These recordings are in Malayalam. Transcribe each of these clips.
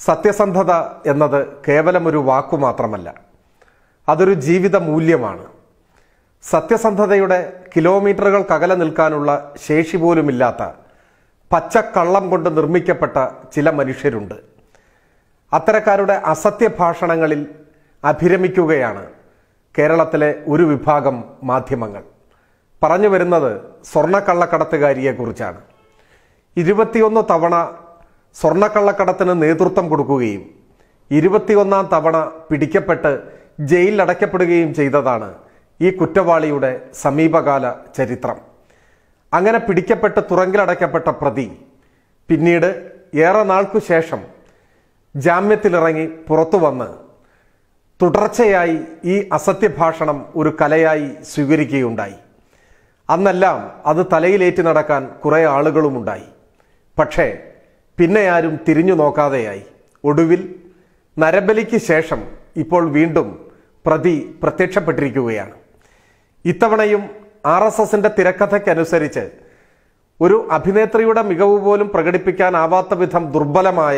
സത്യസന്ധത എന്നത് കേവലം ഒരു വാക്കു മാത്രമല്ല അതൊരു ജീവിത മൂല്യമാണ് സത്യസന്ധതയുടെ കിലോമീറ്ററുകൾക്കകലെ നിൽക്കാനുള്ള ശേഷി പോലുമില്ലാത്ത പച്ചക്കള്ളം കൊണ്ട് നിർമ്മിക്കപ്പെട്ട ചില മനുഷ്യരുണ്ട് അത്തരക്കാരുടെ അസത്യ ഭാഷണങ്ങളിൽ അഭിരമിക്കുകയാണ് കേരളത്തിലെ ഒരു വിഭാഗം മാധ്യമങ്ങൾ പറഞ്ഞു വരുന്നത് സ്വർണ്ണക്കള്ളക്കടത്തുകാരിയെക്കുറിച്ചാണ് ഇരുപത്തിയൊന്ന് തവണ സ്വർണ്ണക്കള്ളക്കടത്തിന് നേതൃത്വം കൊടുക്കുകയും ഇരുപത്തിയൊന്നാം തവണ പിടിക്കപ്പെട്ട് ജയിലിൽ അടയ്ക്കപ്പെടുകയും ചെയ്തതാണ് ഈ കുറ്റവാളിയുടെ സമീപകാല ചരിത്രം അങ്ങനെ പിടിക്കപ്പെട്ട് തുറങ്കിലടയ്ക്കപ്പെട്ട പ്രതി പിന്നീട് ഏറെ നാൾക്കു ശേഷം ജാമ്യത്തിലിറങ്ങി പുറത്തു വന്ന് തുടർച്ചയായി ഈ അസത്യഭാഷണം ഒരു കലയായി സ്വീകരിക്കുകയുണ്ടായി അന്നെല്ലാം അത് തലയിലേറ്റി നടക്കാൻ കുറേ ആളുകളുമുണ്ടായി പക്ഷേ പിന്നെ ആരും തിരിഞ്ഞു നോക്കാതെയായി ഒടുവിൽ നരബലിക്ക് ശേഷം ഇപ്പോൾ വീണ്ടും പ്രതി പ്രത്യക്ഷപ്പെട്ടിരിക്കുകയാണ് ഇത്തവണയും ആർ എസ് എസിന്റെ തിരക്കഥയ്ക്കനുസരിച്ച് ഒരു അഭിനേത്രിയുടെ മികവ് പോലും പ്രകടിപ്പിക്കാനാവാത്ത വിധം ദുർബലമായ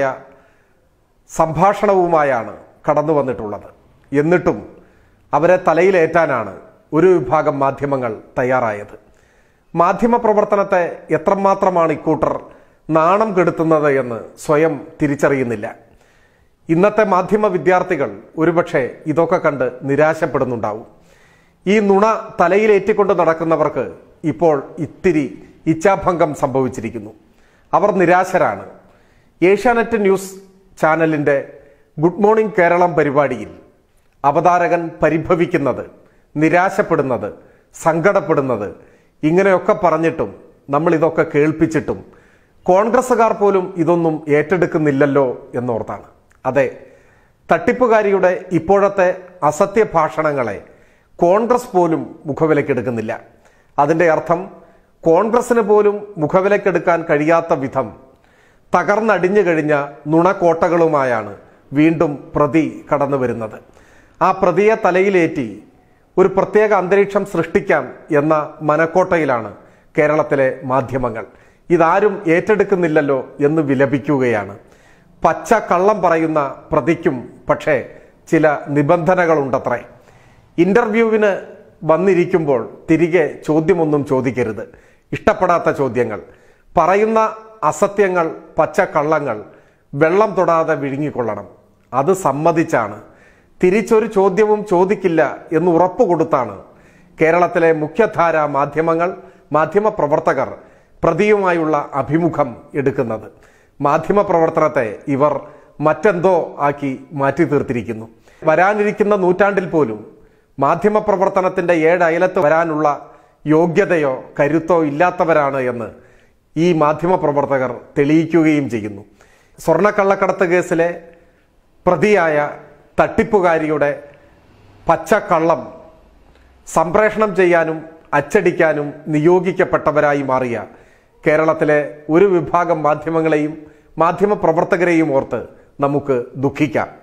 സംഭാഷണവുമായാണ് കടന്നു വന്നിട്ടുള്ളത് എന്നിട്ടും അവരെ തലയിലേറ്റാനാണ് ഒരു വിഭാഗം മാധ്യമങ്ങൾ തയ്യാറായത് മാധ്യമ പ്രവർത്തനത്തെ എത്രമാത്രമാണ് ഇക്കൂട്ടർ നാണം കെടുത്തുന്നത് എന്ന് സ്വയം തിരിച്ചറിയുന്നില്ല ഇന്നത്തെ മാധ്യമ വിദ്യാർത്ഥികൾ ഒരുപക്ഷെ ഇതൊക്കെ കണ്ട് നിരാശപ്പെടുന്നുണ്ടാവും ഈ നുണ തലയിലേറ്റിക്കൊണ്ട് നടക്കുന്നവർക്ക് ഇപ്പോൾ ഇത്തിരി ഇച്ഛാഭംഗം സംഭവിച്ചിരിക്കുന്നു അവർ നിരാശരാണ് ഏഷ്യാനെറ്റ് ന്യൂസ് ചാനലിൻ്റെ ഗുഡ് മോർണിംഗ് കേരളം പരിപാടിയിൽ അവതാരകൻ പരിഭവിക്കുന്നത് നിരാശപ്പെടുന്നത് സങ്കടപ്പെടുന്നത് ഇങ്ങനെയൊക്കെ പറഞ്ഞിട്ടും നമ്മൾ ഇതൊക്കെ കേൾപ്പിച്ചിട്ടും കോൺഗ്രസ്സുകാർ പോലും ഇതൊന്നും ഏറ്റെടുക്കുന്നില്ലല്ലോ എന്നോർത്താണ് അതെ തട്ടിപ്പുകാരിയുടെ ഇപ്പോഴത്തെ അസത്യ ഭാഷണങ്ങളെ കോൺഗ്രസ് പോലും മുഖവിലക്കെടുക്കുന്നില്ല അതിൻ്റെ അർത്ഥം കോൺഗ്രസിന് പോലും മുഖവിലക്കെടുക്കാൻ കഴിയാത്ത വിധം തകർന്നടിഞ്ഞു കഴിഞ്ഞ നുണക്കോട്ടകളുമായാണ് വീണ്ടും പ്രതി കടന്നു വരുന്നത് ആ പ്രതിയെ തലയിലേറ്റി ഒരു പ്രത്യേക അന്തരീക്ഷം സൃഷ്ടിക്കാം എന്ന മനക്കോട്ടയിലാണ് കേരളത്തിലെ മാധ്യമങ്ങൾ ഇതാരും ഏറ്റെടുക്കുന്നില്ലല്ലോ എന്ന് വിലപിക്കുകയാണ് പച്ച കള്ളം പറയുന്ന പ്രതിക്കും പക്ഷേ ചില നിബന്ധനകളുണ്ടത്രേ ഇന്റർവ്യൂവിന് വന്നിരിക്കുമ്പോൾ തിരികെ ചോദ്യമൊന്നും ചോദിക്കരുത് ഇഷ്ടപ്പെടാത്ത ചോദ്യങ്ങൾ പറയുന്ന അസത്യങ്ങൾ പച്ചക്കള്ളങ്ങൾ വെള്ളം തൊടാതെ വിഴുങ്ങിക്കൊള്ളണം അത് സമ്മതിച്ചാണ് തിരിച്ചൊരു ചോദ്യവും ചോദിക്കില്ല എന്ന് ഉറപ്പ് കൊടുത്താണ് കേരളത്തിലെ മുഖ്യധാര മാധ്യമങ്ങൾ മാധ്യമ പ്രവർത്തകർ പ്രതിയുമായുള്ള അഭിമുഖം എടുക്കുന്നത് മാധ്യമ പ്രവർത്തനത്തെ ഇവർ മറ്റെന്തോ ആക്കി മാറ്റി തീർത്തിരിക്കുന്നു വരാനിരിക്കുന്ന നൂറ്റാണ്ടിൽ പോലും മാധ്യമ പ്രവർത്തനത്തിന്റെ ഏഴ് അയലത്ത് വരാനുള്ള യോഗ്യതയോ കരുത്തോ ഇല്ലാത്തവരാണ് എന്ന് ഈ മാധ്യമ പ്രവർത്തകർ തെളിയിക്കുകയും ചെയ്യുന്നു സ്വർണ്ണക്കള്ളക്കടത്ത് കേസിലെ പ്രതിയായ തട്ടിപ്പുകാരിയുടെ പച്ചക്കള്ളം സംപ്രേഷണം ചെയ്യാനും അച്ചടിക്കാനും നിയോഗിക്കപ്പെട്ടവരായി മാറിയ കേരളത്തിലെ ഒരു വിഭാഗം മാധ്യമങ്ങളെയും മാധ്യമ പ്രവർത്തകരെയും ഓർത്ത് നമുക്ക് ദുഃഖിക്കാം